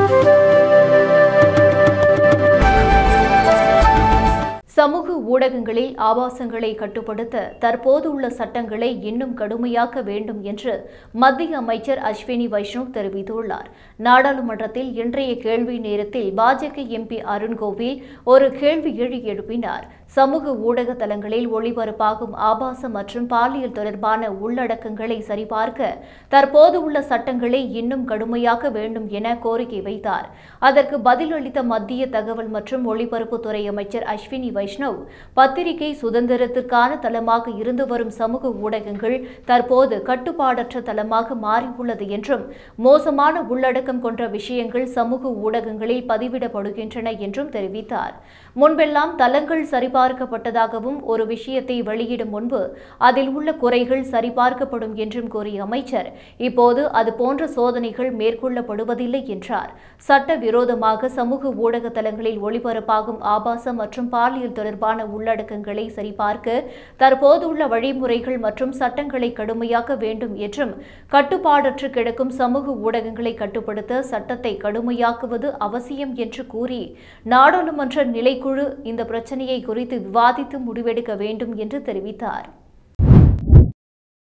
சமூக ஊடகங்களில் ஆபாசங்களை கட்டுப்படுத்த தற்போது உள்ள சட்டங்களை இன்னும் கடுமையாக்க வேண்டும் என்று மத்திய அமைச்சர் அஸ்வினி வைஷ்ணவ் தெரிவித்துள்ளார் நாடாளுமன்றத்தில் இன்றைய கேள்வி நேரத்தில் பாஜக எம்பி அருண்கோவில் ஒரு கேள்வி எழு எழுப்பினார் சமூக ஊடக தளங்களில் ஒளிபரப்பாகும் ஆபாச மற்றும் பாலியல் தொடர்பான உள்ளடக்கங்களை சரிபார்க்க தற்போது உள்ள சட்டங்களை இன்னும் கடுமையாக்க வேண்டும் என கோரிக்கை வைத்தார் அதற்கு பதிலளித்த மத்திய தகவல் மற்றும் ஒளிபரப்புத்துறை அமைச்சர் அஸ்வினி வைஷ்ணவ் பத்திரிகை சுதந்திரத்திற்கான தளமாக இருந்து வரும் சமூக ஊடகங்கள் தற்போது கட்டுப்பாடற்ற தளமாக மாறியுள்ளது என்றும் மோசமான உள்ளடக்கம் கொண்ட விஷயங்கள் சமூக ஊடகங்களில் பதிவிடப்படுகின்றன என்றும் தெரிவித்தார் முன்பெல்லாம் தளங்கள் சரிபார்க்கப்பட்டதாகவும் ஒரு விஷயத்தை வெளியிடும் முன்பு அதில் உள்ள குறைகள் சரிபார்க்கப்படும் என்றும் கூறிய அமைச்சர் இப்போது அது போன்ற சோதனைகள் மேற்கொள்ளப்படுவதில்லை என்றார் சட்டவிரோதமாக சமூக ஊடக தளங்களில் ஒளிபரப்பாகும் ஆபாசம் மற்றும் பாலியல் தொடர்பான உள்ளடக்கங்களை சரிபார்க்க தற்போது உள்ள வழிமுறைகள் மற்றும் சட்டங்களை கடுமையாக்க வேண்டும் என்றும் கட்டுப்பாடற்று கிடக்கும் சமூக ஊடகங்களை கட்டுப்படுத்த சட்டத்தை கடுமையாக்குவது அவசியம் என்று கூறி நாடாளுமன்ற நிலைக்குழு இந்த பிரச்சனையை குறித்து விவாதித்து முடிவெடுக்க வேண்டும் என்று தெரிவித்தார்